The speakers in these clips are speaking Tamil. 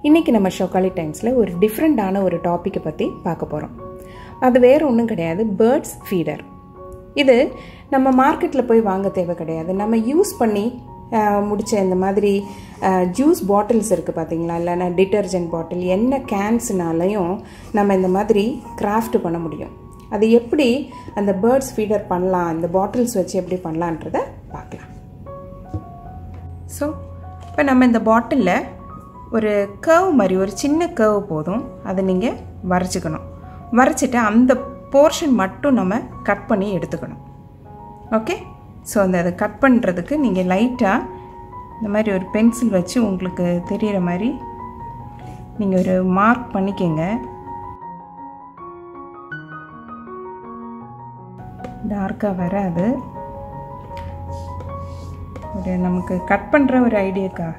இன்றைக்கி நம்ம ஷோக்காலி டைம்ஸில் ஒரு டிஃப்ரெண்ட்டான ஒரு டாப்பிக்கை பற்றி பார்க்க போகிறோம் அது வேறு ஒன்றும் கிடையாது பேர்ட்ஸ் ஃபீடர் இது நம்ம மார்க்கெட்டில் போய் வாங்க தேவை கிடையாது நம்ம யூஸ் பண்ணி ஆஹ், முடிச்ச இந்த மாதிரி ஜூஸ் பாட்டில்ஸ் இருக்குது பார்த்தீங்களா இல்லைன்னா டிட்டர்ஜென்ட் பாட்டில் என்ன கேன்ஸ்னாலையும் நம்ம இந்த மாதிரி கிராஃப்ட் பண்ண முடியும் அது எப்படி அந்த பேர்ட்ஸ் ஃபீடர் பண்ணலாம் இந்த பாட்டில்ஸ் வச்சு எப்படி பண்ணலான்றதை பார்க்கலாம் ஸோ இப்போ நம்ம இந்த பாட்டிலில் ஒரு கர்வ் மாதிரி ஒரு சின்ன கர்வ் போதும் அதை நீங்கள் வரைச்சிக்கணும் வரைச்சிட்டு அந்த போர்ஷன் மட்டும் நம்ம கட் பண்ணி எடுத்துக்கணும் ஓகே ஸோ அந்த அதை கட் பண்ணுறதுக்கு நீங்கள் லைட்டாக இந்த மாதிரி ஒரு பென்சில் வச்சு உங்களுக்கு தெரிகிற மாதிரி நீங்கள் ஒரு மார்க் பண்ணிக்கங்க டார்க்காக வராது ஒரு நமக்கு கட் பண்ணுற ஒரு ஐடியாக்காக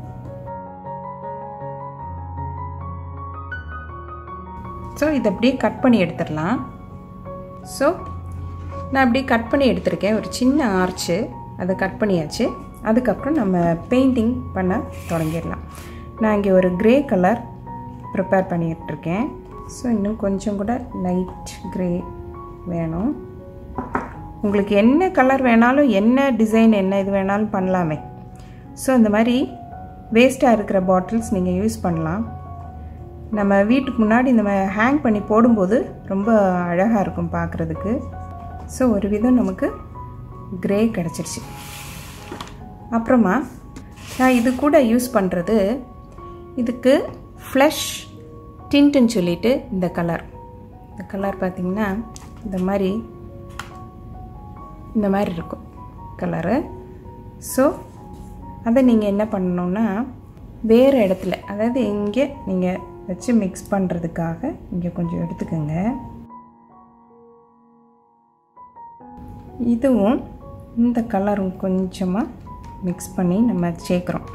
ஸோ இதை அப்படியே கட் பண்ணி எடுத்துடலாம் ஸோ நான் அப்படியே கட் பண்ணி எடுத்திருக்கேன் ஒரு சின்ன ஆர்ச்சு அதை கட் பண்ணியாச்சு அதுக்கப்புறம் நம்ம பெயிண்டிங் பண்ண தொடங்கிடலாம் நான் இங்கே ஒரு க்ரே கலர் ப்ரிப்பேர் பண்ணிகிட்ருக்கேன் ஸோ இன்னும் கொஞ்சம் கூட லைட் க்ரே வேணும் உங்களுக்கு என்ன கலர் வேணாலும் என்ன டிசைன் என்ன இது வேணாலும் பண்ணலாமே ஸோ இந்த மாதிரி வேஸ்ட்டாக இருக்கிற பாட்டில்ஸ் நீங்கள் யூஸ் பண்ணலாம் நம்ம வீட்டுக்கு முன்னாடி இந்த மாதிரி ஹேங் பண்ணி போடும்போது ரொம்ப அழகாக இருக்கும் பார்க்குறதுக்கு ஸோ ஒரு விதம் நமக்கு க்ரே கிடச்சிருச்சு அப்புறமா நான் இது கூட யூஸ் பண்ணுறது இதுக்கு ஃப்ளஷ் டின்ட்டுன்னு சொல்லிட்டு இந்த கலர் இந்த கலர் பார்த்திங்கன்னா இந்த மாதிரி இந்த மாதிரி இருக்கும் கலரு ஸோ அதை நீங்கள் என்ன பண்ணணுன்னா வேறு இடத்துல அதாவது இங்கே நீங்கள் வச்சு மிக்ஸ் பண்ணுறதுக்காக இங்கே கொஞ்சம் எடுத்துக்கோங்க இதுவும் இந்த கலரும் கொஞ்சமாக மிக்ஸ் பண்ணி நம்ம சேர்க்குறோம்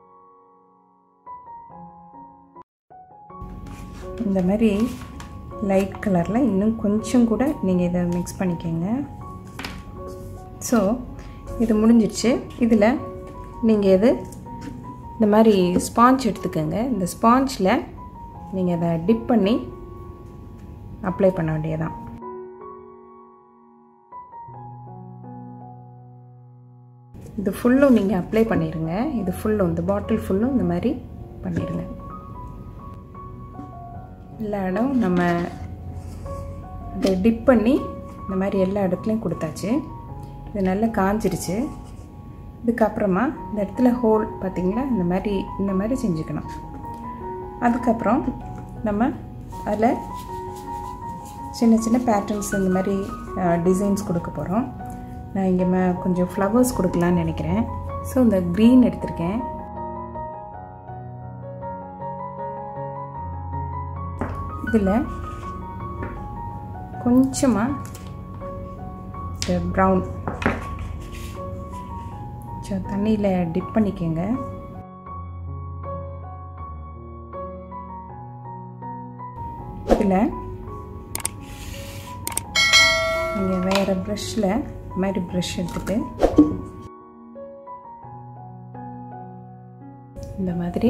இந்த மாதிரி லைட் கலரில் இன்னும் கொஞ்சம் கூட நீங்கள் இதை மிக்ஸ் பண்ணிக்கோங்க ஸோ இது முடிஞ்சிடுச்சு இதில் நீங்கள் இது இந்த மாதிரி ஸ்பாஞ்ச் எடுத்துக்கோங்க இந்த ஸ்பாஞ்சில் நீங்கள் அதை டிப் பண்ணி அப்ளை பண்ண வேண்டியதான் இது ஃபுல்லும் நீங்கள் அப்ளை பண்ணிடுங்க இது ஃபுல்லும் இந்த பாட்டில் ஃபுல்லும் இந்த மாதிரி பண்ணிடுங்க எல்லா இடம் நம்ம இதை டிப் பண்ணி இந்த மாதிரி எல்லா இடத்துலையும் கொடுத்தாச்சு இது நல்லா காஞ்சிருச்சு இதுக்கப்புறமா இந்த இடத்துல ஹோல் பார்த்திங்களா இந்த மாதிரி இந்த மாதிரி செஞ்சுக்கணும் அதுக்கப்புறம் நம்ம அதில் சின்ன சின்ன பேட்டர்ன்ஸ் இந்த மாதிரி டிசைன்ஸ் கொடுக்க போகிறோம் நான் இங்கே ம கொஞ்சம் ஃப்ளவர்ஸ் கொடுக்கலான்னு நினைக்கிறேன் ஸோ இந்த க்ரீன் எடுத்திருக்கேன் இதில் கொஞ்சமாக ப்ரௌன் ஸோ தண்ணியில் டிப் பண்ணிக்கோங்க இதில் நீங்கள் வேறு ப்ரஷ்ஷில் இந்த மாதிரி ப்ரஷ் எடுத்துட்டு இந்த மாதிரி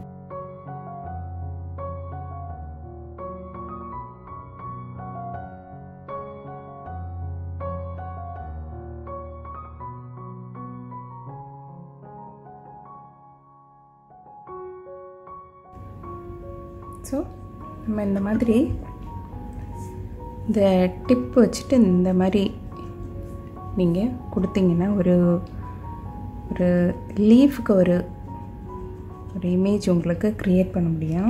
ஸோ நம்ம இந்த மாதிரி இந்த டிப் வச்சுட்டு இந்த மாதிரி நீங்கள் கொடுத்தீங்கன்னா ஒரு ஒரு லீஃப்க்கு ஒரு ஒரு இமேஜ் உங்களுக்கு க்ரியேட் பண்ண முடியும்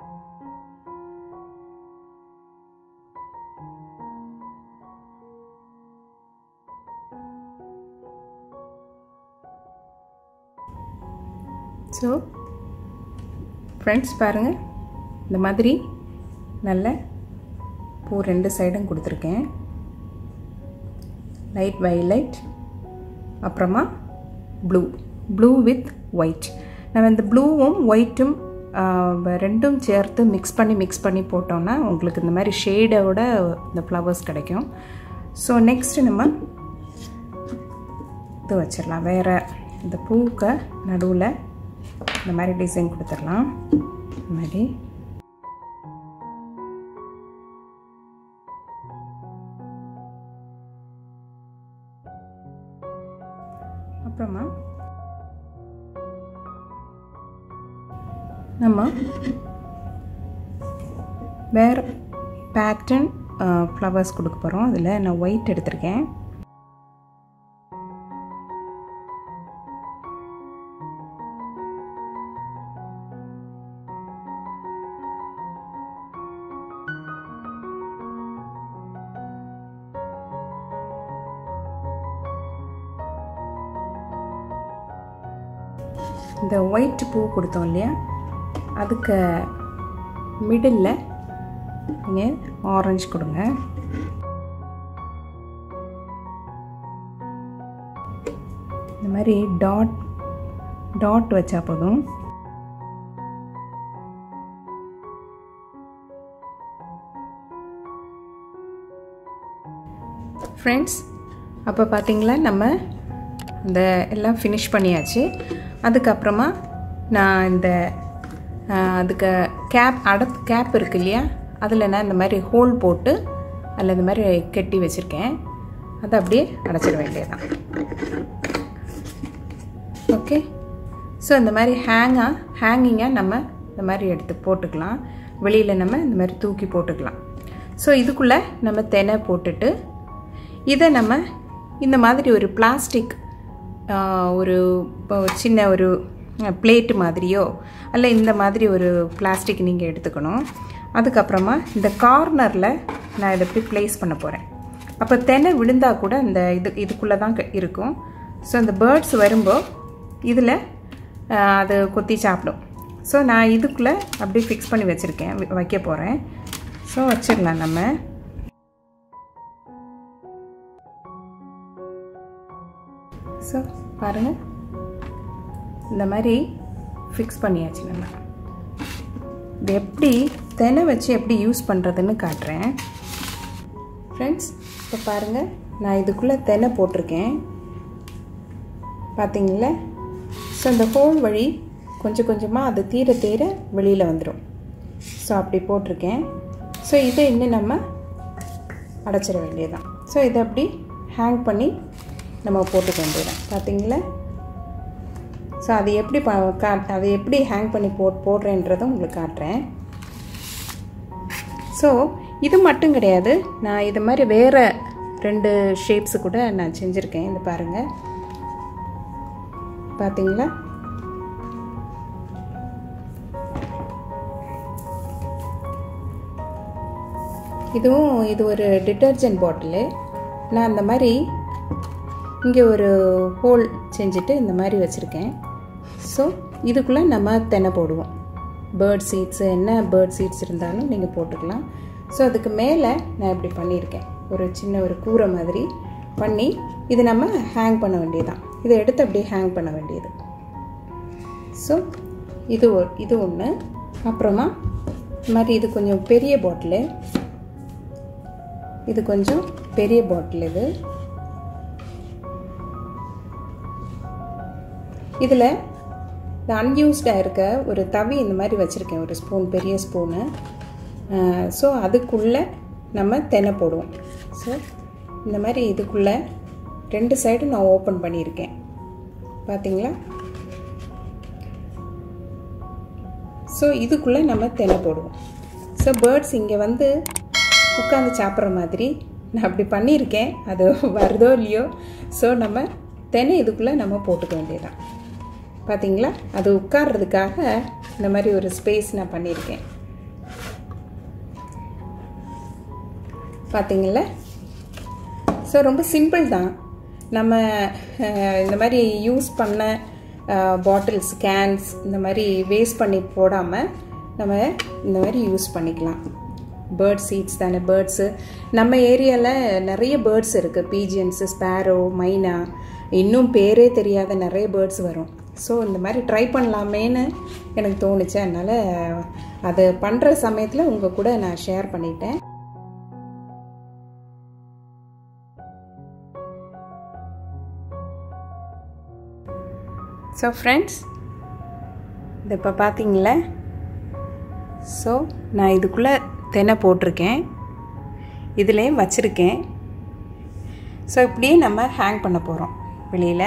ஸோ ஃப்ரெண்ட்ஸ் பாருங்கள் இந்த மாதிரி நல்ல பூ ரெண்டு சைடும் கொடுத்துருக்கேன் லைட் வைலைட் அப்புறமா ப்ளூ ப்ளூ வித் ஒயிட் நம்ம இந்த ப்ளூவும் ஒயிட்டும் ரெண்டும் சேர்த்து மிக்ஸ் பண்ணி மிக்ஸ் பண்ணி போட்டோம்னா உங்களுக்கு இந்த மாதிரி ஷேடோட இந்த ஃப்ளவர்ஸ் கிடைக்கும் ஸோ நெக்ஸ்ட்டு நம்ம இது வச்சிடலாம் வேறு இந்த பூவுக்கு நடுவில் இந்த மாதிரி டிசைன் கொடுத்துடலாம் இந்த மாதிரி அப்புறமா நம்ம வேறு பேட்டர்ன் ஃப்ளவர்ஸ் கொடுக்க போகிறோம் அதில் நான் ஒயிட் எடுத்திருக்கேன் இந்த ஒயிட் பூ கொடுத்தோம் இல்லையா அதுக்கு மிடில் நீங்கள் ஆரஞ்சு கொடுங்க இந்த மாதிரி டாட் டாட் வச்சா போதும் ஃப்ரெண்ட்ஸ் அப்போ பார்த்தீங்களா நம்ம இந்த எல்லாம் ஃபினிஷ் பண்ணியாச்சு அதுக்கப்புறமா நான் இந்த அதுக்கு கேப் அட கேப் இருக்கு இல்லையா அதில் நான் இந்த மாதிரி ஹோல் போட்டு அதில் இந்த மாதிரி கட்டி வச்சுருக்கேன் அதை அப்படியே அடைச்சிட வேண்டியதான் ஓகே ஸோ இந்த மாதிரி ஹேங்காக ஹேங்கிங்காக நம்ம இந்த மாதிரி எடுத்து போட்டுக்கலாம் வெளியில் நம்ம இந்த மாதிரி தூக்கி போட்டுக்கலாம் ஸோ இதுக்குள்ளே நம்ம தெனை போட்டுட்டு இதை நம்ம இந்த மாதிரி ஒரு பிளாஸ்டிக் ஒரு சின்ன ஒரு பிளேட்டு மாதிரியோ அல்ல இந்த மாதிரி ஒரு பிளாஸ்டிக் நீங்கள் எடுத்துக்கணும் அதுக்கப்புறமா இந்த கார்னரில் நான் இதை எப்படி ப்ளேஸ் பண்ண போகிறேன் அப்போ தென்னை விழுந்தால் கூட இந்த இது இதுக்குள்ளே தான் இருக்கும் ஸோ அந்த பேர்ட்ஸ் வரும்போது இதில் அது கொத்தி சாப்பிடும் ஸோ நான் இதுக்குள்ளே அப்படியே ஃபிக்ஸ் பண்ணி வச்சுருக்கேன் வைக்க போகிறேன் ஸோ வச்சிடலாம் நம்ம ஸோ பாருங்கள் இந்த மாதிரி ஃபிக்ஸ் பண்ணியாச்சு நம்ம இது எப்படி தெனை வச்சு எப்படி யூஸ் பண்ணுறதுன்னு காட்டுறேன் ஃப்ரெண்ட்ஸ் இப்போ பாருங்கள் நான் இதுக்குள்ளே தெனை போட்டிருக்கேன் பார்த்தீங்களா ஸோ அந்த ஹோல் வழி கொஞ்சம் கொஞ்சமாக அது தீர தீர வெளியில் வந்துடும் ஸோ அப்படி போட்டிருக்கேன் ஸோ இதை இன்னும் நம்ம அடைச்சிட வேண்டியதுதான் ஸோ இதை அப்படி ஹேங் பண்ணி நம்ம போட்டுக்க வேண்டியதான் பார்த்தீங்களா ஸோ அது எப்படி ப கா அதை எப்படி ஹேங் பண்ணி போட் போடுறேன்றதை உங்களுக்கு காட்டுறேன் ஸோ இது மட்டும் கிடையாது நான் இது மாதிரி வேறு ரெண்டு ஷேப்ஸு கூட நான் செஞ்சுருக்கேன் இந்த பாருங்கள் பார்த்தீங்களா இதுவும் இது ஒரு டிட்டர்ஜென்ட் பாட்டிலு நான் அந்த மாதிரி இங்கே ஒரு ஹோல் செஞ்சுட்டு இந்த மாதிரி வச்சுருக்கேன் ஸோ இதுக்குள்ளே நம்ம தென்னை போடுவோம் பேர்ட் சீட்ஸு என்ன பேர்ட் சீட்ஸ் இருந்தாலும் நீங்கள் போட்டுக்கலாம் ஸோ அதுக்கு மேலே நான் இப்படி பண்ணியிருக்கேன் ஒரு சின்ன ஒரு கூரை மாதிரி பண்ணி இது நம்ம ஹேங் பண்ண வேண்டியதான் இதை எடுத்து அப்படியே ஹேங் பண்ண வேண்டியது ஸோ இது ஒரு இது ஒன்று அப்புறமா இந்த மாதிரி இது கொஞ்சம் பெரிய பாட்டிலு இது கொஞ்சம் பெரிய பாட்டில் இது இதில் இந்த அன்யூஸ்டாக இருக்க ஒரு தவி இந்த மாதிரி வச்சுருக்கேன் ஒரு ஸ்பூன் பெரிய ஸ்பூனு ஸோ அதுக்குள்ளே நம்ம தென்னை போடுவோம் ஸோ இந்த மாதிரி இதுக்குள்ளே ரெண்டு சைடும் நான் ஓப்பன் பண்ணியிருக்கேன் பார்த்தீங்களா ஸோ இதுக்குள்ளே நம்ம தென்னை போடுவோம் ஸோ பேர்ட்ஸ் இங்கே வந்து உட்காந்து சாப்பிட்ற மாதிரி நான் அப்படி பண்ணியிருக்கேன் அது வருதோ இல்லையோ ஸோ நம்ம தென்னை இதுக்குள்ளே நம்ம போட்டுக்க வேண்டியதான் பார்த்தீங்களா அது உட்கார்றதுக்காக இந்த மாதிரி ஒரு ஸ்பேஸ் நான் பண்ணியிருக்கேன் பார்த்தீங்களா ஸோ ரொம்ப சிம்பிள் தான் நம்ம இந்த மாதிரி யூஸ் பண்ண பாட்டில்ஸ் கேன்ஸ் இந்த மாதிரி வேஸ்ட் பண்ணி போடாமல் நம்ம இந்த மாதிரி யூஸ் பண்ணிக்கலாம் பேர்ட் சீட்ஸ் தானே பேர்ட்ஸு நம்ம ஏரியாவில் நிறைய பேர்ட்ஸ் இருக்குது பீஜியன்ஸு ஸ்பேரோ மைனா இன்னும் பேரே தெரியாத நிறைய பேர்ட்ஸ் வரும் ஸோ இந்த மாதிரி ட்ரை பண்ணலாமேன்னு எனக்கு தோணுச்சு அதனால் அது பண்ணுற சமயத்தில் உங்கள் கூட நான் ஷேர் பண்ணிட்டேன் ஸோ ஃப்ரெண்ட்ஸ் இது இப்போ பார்த்தீங்களா ஸோ நான் இதுக்குள்ளே தெனை போட்டிருக்கேன் இதுலேயும் வச்சுருக்கேன் ஸோ இப்படியே நம்ம ஹேங் பண்ண போகிறோம் வெளியில்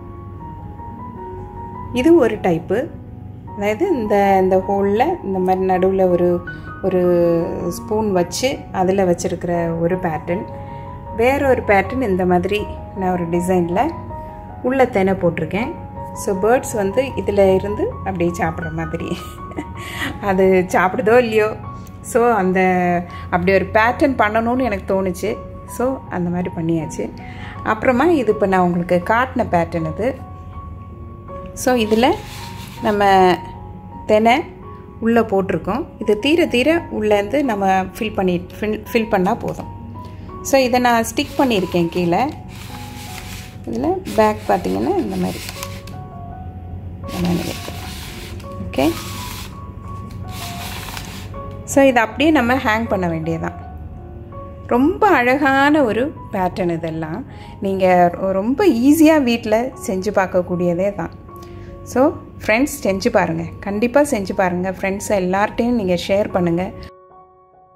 இது ஒரு டைப்பு அதாவது இந்த இந்த ஹோலில் இந்த மாதிரி நடுவில் ஒரு ஒரு ஸ்பூன் வச்சு அதில் வச்சுருக்கிற ஒரு பேட்டர்ன் வேற ஒரு பேட்டர்ன் இந்த மாதிரி நான் ஒரு டிசைனில் உள்ள தெனை போட்டிருக்கேன் ஸோ பேர்ட்ஸ் வந்து இதில் இருந்து அப்படியே சாப்பிட்ற மாதிரி அது சாப்பிடுதோ இல்லையோ ஸோ அந்த அப்படி ஒரு பேட்டர்ன் பண்ணணும்னு எனக்கு தோணுச்சு ஸோ அந்த மாதிரி பண்ணியாச்சு அப்புறமா இது இப்போ நான் உங்களுக்கு காட்டின பேட்டர்ன் இது ஸோ இதில் நம்ம தெனை உள்ளே போட்டிருக்கோம் இது தீர தீர உள்ளேருந்து நம்ம ஃபில் பண்ணி ஃபில் ஃபில் பண்ணால் போதும் ஸோ இதை நான் ஸ்டிக் பண்ணியிருக்கேன் கீழே இதில் பேக் பார்த்திங்கன்னா இந்த மாதிரி இந்த மாதிரி ஓகே ஸோ இதை அப்படியே நம்ம ஹேங் பண்ண வேண்டியதான் ரொம்ப அழகான ஒரு பேட்டர்ன் இதெல்லாம் நீங்கள் ரொம்ப ஈஸியாக வீட்டில் செஞ்சு பார்க்கக்கூடியதே தான் ஸோ ஃப்ரெண்ட்ஸ் செஞ்சு பாருங்கள் கண்டிப்பாக செஞ்சு பாருங்கள் ஃப்ரெண்ட்ஸை எல்லார்ட்டையும் நீங்கள் ஷேர் பண்ணுங்கள்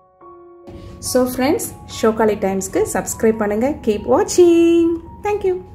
ஸோ ஃப்ரெண்ட்ஸ் ஷோகாலி டைம்ஸ்க்கு சப்ஸ்கிரைப் பண்ணுங்கள் கீப் வாட்சிங் தேங்க்யூ